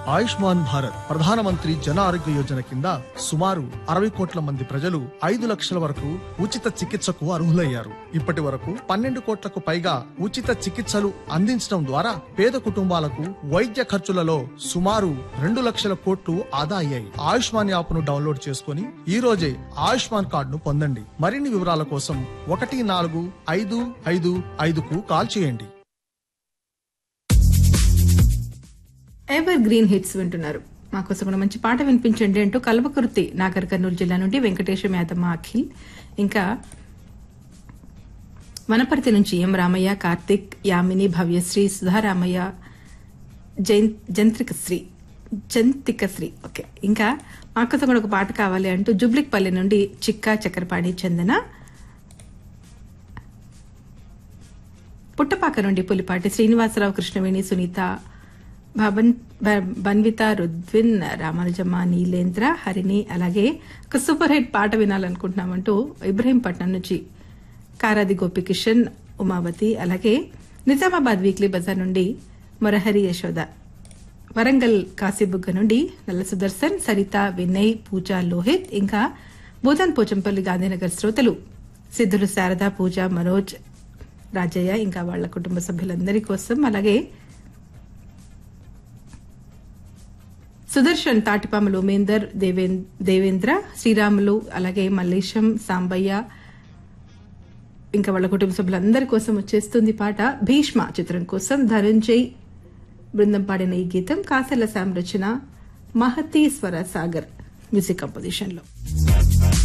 ఆయుష్మాన్ భారత్ ప్రధానమంత్రి జన ఆరోగ్య యోజన కింద సుమారు అరవై కోట్ల మంది ప్రజలు ఐదు లక్షల వరకు ఉచిత చికిత్సకు అర్హులయ్యారు ఇప్పటి వరకు పన్నెండు కోట్లకు పైగా ఉచిత చికిత్సలు అందించడం ద్వారా పేద కుటుంబాలకు వైద్య ఖర్చులలో సుమారు రెండు లక్షల కోట్లు ఆదా అయ్యాయి ఆయుష్మాన్ యాప్ ను డౌన్లోడ్ చేసుకుని ఈ రోజే ఆయుష్మాన్ కార్డును పొందండి మరిన్ని వివరాల కోసం ఒకటి నాలుగు ఐదు ఐదు ఐదుకు కాల్ చేయండి ఎవర్ గ్రీన్ హిట్స్ వింటున్నారు మాకోసం కూడా మంచి పాట వినిపించండి అంటూ కల్వకుర్తి నాగర్ కర్నూలు జిల్లా నుండి వెంకటేశం యాదమ్మ అఖిల్ ఇంకా వనపర్తి నుంచి ఎం రామయ్య కార్తిక్ యామిని భవ్యశ్రీ సుధారామయ్య జైన్ జంత్రికశ్రీ జంతికశ్రీ ఓకే ఇంకా మాకోసం కూడా ఒక పాట కావాలి అంటూ జుబ్లిక్పల్లి నుండి చిక్కా చక్రపాణి చందన పుట్టపాక నుండి పులిపాటి శ్రీనివాసరావు కృష్ణవేణి సునీత భవన్ బ- బన్విత రుద్విన్ రామానుజమ్మ నీలేంద్ర హరిణి అలాగే ఒక సూపర్ హిట్ పాట వినాలనుకుంటున్నామంటూ ఇబ్రహీంపట్నం నుంచి కారాది గోపికిషన్ ఉమావతి అలాగే నిజామాబాద్ వీక్లీ బజార్ నుండి మొరహరి యశోద వరంగల్ కాశీబుగ్గ నుండి నల్ల సుదర్శన్ సరిత వినయ్ పూజ లోహిత్ ఇంకా భూతాన్ పోచంపల్లి గాంధీనగర్ శ్రోతలు సిద్ధులు శారద పూజ మనోజ్ రాజయ్య ఇంకా వాళ్ళ కుటుంబ సభ్యులందరి కోసం అలాగే సుదర్శన్ తాటిపాములు ఉమేందర్ దేవేన్- దేవేంద్ర శ్రీరాములు అలాగే మల్లేశం సాంబయ్య ఇంకా వాళ్ళ కుటుంబ సభ్యులందరి కోసం వచ్చేస్తుంది పాట భీష్మ చిత్రం కోసం ధనంజయ్ బృందం పాడిన ఈ గీతం కాసల శామ్ రచన మహతీ స్వర సాగర్ మ్యూజిక్ కంపోజిషన్ లో